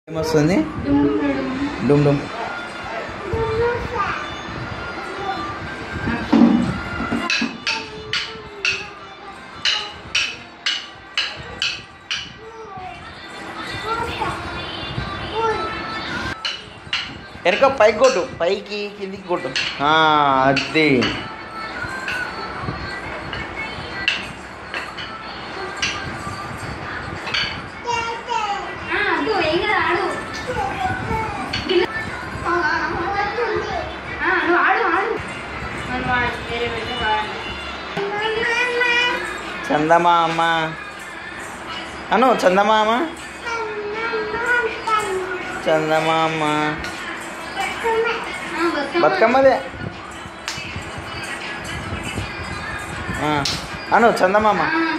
ఏమొస్తుంది డుమ్ డుమ్ డుమ్ డుమ్ వెనక పైకి కొట్టు పైకి కిందికి కొట్టు ఆ, అది ఆ, అడ్డు ఏం కదా ఆడు ఆ, నువ్వు ఆడు ఆడు మనం వాడు వేరే పెడితే వాడండి చందమామ అను చందమామ చందమామ ఆ, బతుకమ్మ బతుకమ్మదే ఆ, అను చందమామ ఆ,